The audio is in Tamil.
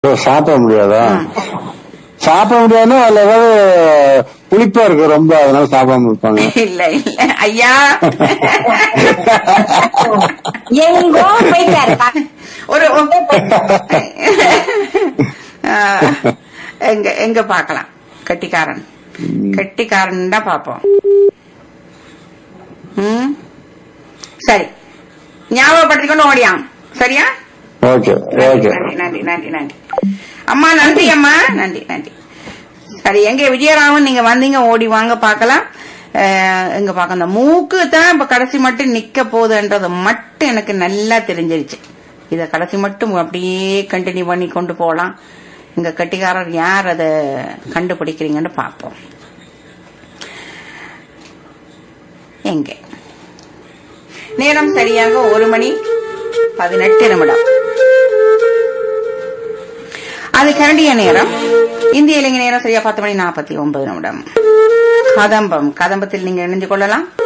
ஓ, சாப்பிட முடியாதா சாப்பிட முடியாதுன்னா அதுல ஏதாவது புளிப்பா இருக்கு ரொம்ப அதனால சாப்பிடாம இருப்பாங்க இல்ல இல்ல ஐயா எங்கோ போயிட்டாரு பா- ஒரு ஆ, எங்க எங்க பாக்கலாம் கட்டிக்காரன் கட்டிக்காரன் தான் பாப்போம் ம் சரி ஞாபகப்படுத்திக்கொண்டு ஓடியாம் சரியா ஓகே நன்றி ஓகே நன்றி நன்றி நன்றி நன்றி அம்மா நன்றி அம்மா நன்றி நன்றி சரி எங்க விஜயராமன் நீங்க வந்தீங்க ஓடி வாங்க பார்க்கலாம் அஹ், எங்க பார்க்க அந்த மூக்கு தான் இப்ப கடைசி மட்டும் நிக்க போகுதுன்றது மட்டும் எனக்கு நல்லா தெரிஞ்சிருச்சு இத கடைசி மட்டும் அப்படியே கண்டினியூ பண்ணி கொண்டு போலாம் இங்க கட்டிக்காரர் யார் அதை கண்டுபிடிக்கிறீங்கன்னு பார்ப்போம் எங்க நேரம் சரியாக ஒரு மணி பதினெட்டு நிமிடம் அது கரண்டிய நேரம் இந்திய இலங்கை நேரம் சரியா பத்து மணி நாற்பத்தி ஒன்பது நிமிடம் கதம்பம் கதம்பத்தில் நீங்க இணைந்து கொள்ளலாம்